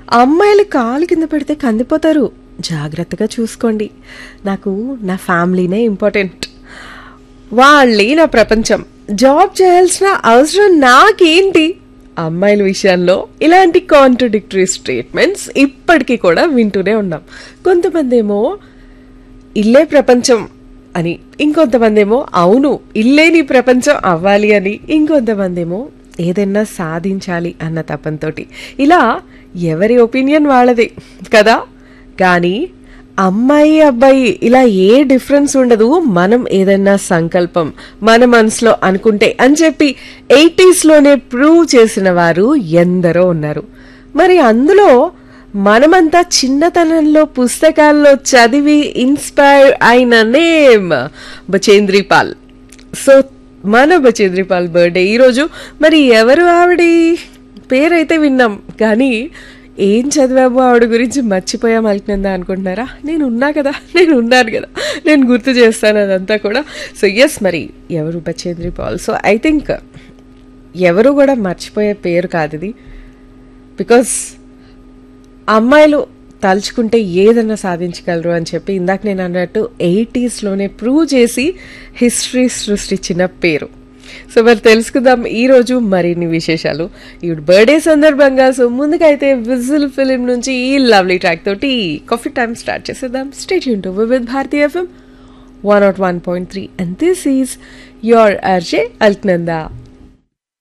అమ్మాయిలు కాలు కింద పెడితే కందిపోతారు జాగ్రత్తగా చూసుకోండి నాకు నా ఫ్యామిలీనే ఇంపార్టెంట్ వాళ్ళే నా ప్రపంచం జాబ్ చేయాల్సిన అవసరం నాకేంటి అమ్మాయిల విషయంలో ఇలాంటి కాంట్రడిక్టరీ స్టేట్మెంట్స్ ఇప్పటికీ కూడా వింటూనే ఉన్నాం కొంతమంది ఏమో ఇల్లే ప్రపంచం అని ఇంకొంతమంది ఏమో అవును ఇల్లే నీ ప్రపంచం అవ్వాలి అని ఇంకొంతమంది ఏమో ఏదైనా సాధించాలి అన్న తపంతోటి ఇలా ఎవరి ఒపీనియన్ వాళ్ళదే కదా కానీ అమ్మాయి అబ్బాయి ఇలా ఏ డిఫరెన్స్ ఉండదు మనం ఏదైనా సంకల్పం మన మనసులో అనుకుంటే అని చెప్పి ఎయిటీస్లోనే ప్రూవ్ చేసిన వారు ఎందరో ఉన్నారు మరి అందులో మనమంతా చిన్నతనంలో పుస్తకాల్లో చదివి ఇన్స్పైర్ అయిన నేమ్ బచేంద్రి పాల్ సో మన బచేంద్రి పాల్ బర్త్డే ఈరోజు మరి ఎవరు ఆవిడ పేరైతే విన్నాం కానీ ఏం చదివామో ఆవిడ గురించి మర్చిపోయాం అల్కినందా అనుకుంటున్నారా నేను ఉన్నా కదా నేను ఉన్నాను కదా నేను గుర్తు చేస్తాను అదంతా కూడా సో ఎస్ మరి ఎవరు Bachendri Pal so I think ఎవరు కూడా మర్చిపోయే పేరు కాదు ఇది బికాస్ అమ్మాయిలు తలుచుకుంటే ఏదన్నా సాధించగలరు అని చెప్పి ఇందాక నేను అన్నట్టు ఎయిటీస్లోనే ప్రూవ్ చేసి హిస్టరీ సృష్టించిన పేరు సో మరి తెలుసుకుందాం ఈరోజు మరిన్ని విశేషాలు ఇప్పుడు బర్త్డే సందర్భంగా సో ముందుకైతే విజిల్ ఫిలిం నుంచి ఈ లవ్లీ ట్రాక్ తోటి కాఫీ టైం స్టార్ట్ చేసేద్దాం స్టేట్ యూన్ to with Bharati FM one nought one point three and this is your RJ Alaknanda